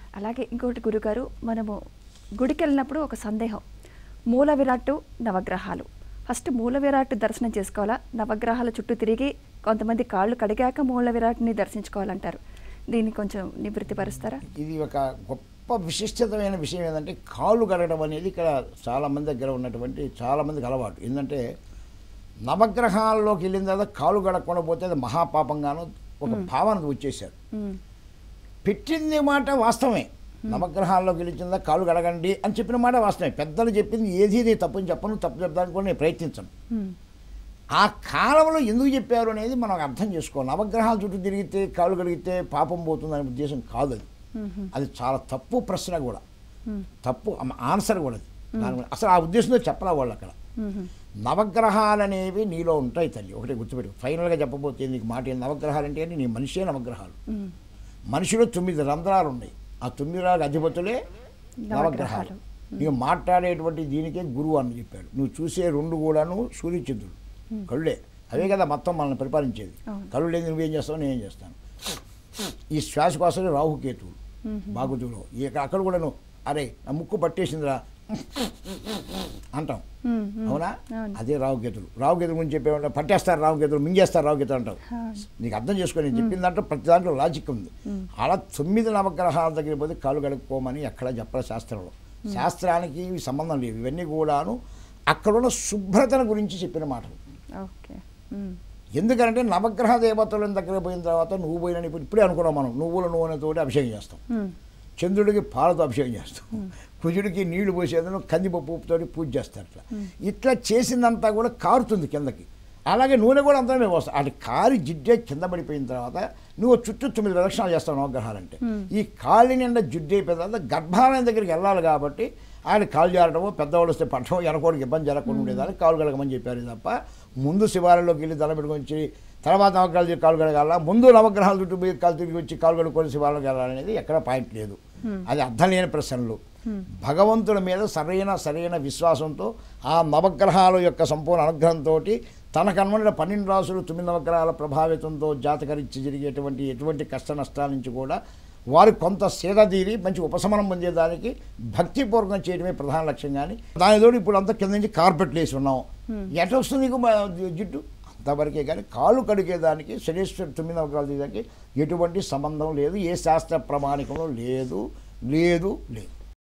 అలాగే ఇంకోటి గురుగారు మనము గుడికి వెళ్ళినప్పుడు ఒక సందేహం మూల విరాట్టు నవగ్రహాలు ఫస్ట్ మూల విరాట్ దర్శనం చేసుకోవాలా నవగ్రహాల చుట్టూ తిరిగి కొంతమంది కాళ్ళు కడిగాక మూల విరాట్ని దర్శించుకోవాలంటారు దీన్ని కొంచెం నివృత్తి పరుస్తారా ఇది ఒక గొప్ప విశిష్టమైన విషయం ఏంటంటే కాళ్ళు కడగడం అనేది ఇక్కడ చాలామంది దగ్గర ఉన్నటువంటి చాలామందికి అలవాటు ఏంటంటే నవగ్రహాల్లోకి వెళ్ళిన తర్వాత కాళ్ళు కడగకుండా పోతే అది మహాపాపంగాను ఒక భావన వచ్చేసారు మ్మ్. పెట్టింది మాట వాస్తవమే నవగ్రహాల్లోకి వెళ్ళిందా కాళ్ళు కడగండి అని చెప్పిన మాట వాస్తవమే పెద్దలు చెప్పింది ఏది నేను తప్పని చెప్పను తప్పు చెప్పడానికి కూడా నేను ప్రయత్నించను మ్మ్. ఆ కాలంలో ఎందుకు చెప్పారు అనేది మనం అర్థం చేసుకోవాలి నవగ్రహాల చుట్టూ తిరిగితే కాళ్ళు కడిగితే పాపం పోతుందనే ఉద్దేశం కాదు అది మ్మ్. అది చాలా తప్పు ప్రశ్న కూడా మ్మ్. తప్పు ఆమ- ఆన్సర్ కూడా అది దాని గురించి- అసలు ఆ ఉద్దేశంతో చెప్పరా వాళ్ళు అక్కడ మ్మ్. నవగ్రహాలు అనేవి నీలో ఉంటాయి తల్లి ఒకటి గుర్తుపెట్టు ఫైనల్గా చెప్పబోతే నీకు మాట ఏంటి నవగ్రహాలు అంటే ఏంటి? నీ మనిషే నవగ్రహాలు మ్మ్. మనిషిలో తొమ్మిది రంధ్రాలు ఉన్నాయి ఆ తొమ్మిది రాళ్ళ అధిపతులే నవగ్రహాలు నీవు మాట్లాడేటువంటి దీనికే గురువు అని చెప్పాడు నువ్వు చూసే రెండు కూడాను సూర్యచంద్రుడు కళ్ళే అవే కదా మొత్తం మనల్ని పరిపాలించేది అవును. కళ్ళు లేని నువ్వేం చేస్తావు నేనేం చేస్తాను ఈ శ్వాసకోసమే రాహుకేతువులు బాగుతులో ఇక అక్కడ కూడా నువ్వు అరే నా ముక్కు పట్టేసిందిరా అంటాం మ్మ్. మ్మ్. అవునా అవును. అదే రావుకేతులు రావుకేతుల గురించి చెప్పేవాళ్ళు పట్టేస్తారు రావుకేతులు మింగేస్తారు రావుకేతులు అంటావు అవును. నీకు అర్థం చేసుకొని నేను చెప్పిన దాంట్లో ప్రతి దాంట్లో లాజిక్ ఉంది అలా తొమ్మిది నవగ్రహాల దగ్గర పోతే కాలు కడుక్కోమని ఎక్కడ చెప్పాలి శాస్త్రంలో శాస్త్రానికి ఇవి సంబంధం లేవు ఇవన్నీ కూడాను అక్కడున్న శుభ్రతను గురించి చెప్పిన మాటలు ఓకే మ్మ్. ఎందుకంటే నవగ్రహ దేవతల దగ్గర పోయిన తర్వాత నువ్వు పోయిన ఇప్పుడు ఇప్పుడే అనుకున్నాం మనం నువ్వుల నూనెతోటి అభిషేకం చేస్తాం మ్మ్. చంద్రుడికి పాలతో అభిషేకం చేస్తాం కుజుడికి నీళ్లు పోసేదను కందిపప్పు ఉప్పుతోటి పూజ చేస్తారు ఇట్లా ఇట్లా చేసిందంతా కూడా కారుతుంది కిందకి అలాగే నూనె కూడా అంతా మేము వస్తాం అటు కారి జిడ్డే కింద పడిపోయిన తర్వాత నువ్వు చుట్టూ తొమ్మిది ప్రదక్షిణాలు చేస్తావు నవగ్రహాలంటే ఈ కాలి నిండా జిడ్డు అయిపోయిన తర్వాత గర్భాలయం దగ్గరికి వెళ్ళాలి కాబట్టి ఆయన కాలు జారడమో పెద్దవాళ్ళు వస్తే పట్టడం ఎనకోడికి ఇబ్బంది జరగకుండా ఉండేదాన్ని కాలు కడగమని చెప్పారు తప్ప ముందు శివాలయంలోకి వెళ్ళి దండం పెట్టుకొని వచ్చి తర్వాత నవగ్రహాలు తిరిగి కాలు కడగాల ముందు నవగ్రహాల చుట్టూ పోయి కాలు తిరిగి వచ్చి కాలు కడుక్కొని శివాలయంకి వెళ్ళాలనేది ఎక్కడ పాయింట్ లేదు అది అర్థం లేని ప్రశ్నలు భగవంతుడి మీద సరైన సరైన విశ్వాసంతో ఆ నవగ్రహాల యొక్క సంపూర్ణ అనుగ్రహంతో తనకనుమన్న పన్నెండు రాసులు తొమ్మిది నవగ్రహాల ప్రభావితంతో జాతకరించి జరిగేటువంటి ఎటువంటి కష్ట నష్టాల నుంచి కూడా వారు కొంత సేద తీరి మంచి ఉపశమనం పొందేదానికి భక్తిపూర్వకం చేయడమే ప్రధాన లక్ష్యం కానీ దానితో ఇప్పుడు అంతా కింద నుంచి కార్పెట్లు వేసి ఉన్నాం ఎట్లా వస్తుంది నీకు మా జిడ్డు అంతవరకే కానీ కాళ్ళు కడిగేదానికి శనేశ్వర తొమ్మిది నవగ్రహాలు తీయడానికి ఎటువంటి సంబంధం లేదు ఏ శాస్త్ర ప్రమాణికంలో లేదు లేదు లేదు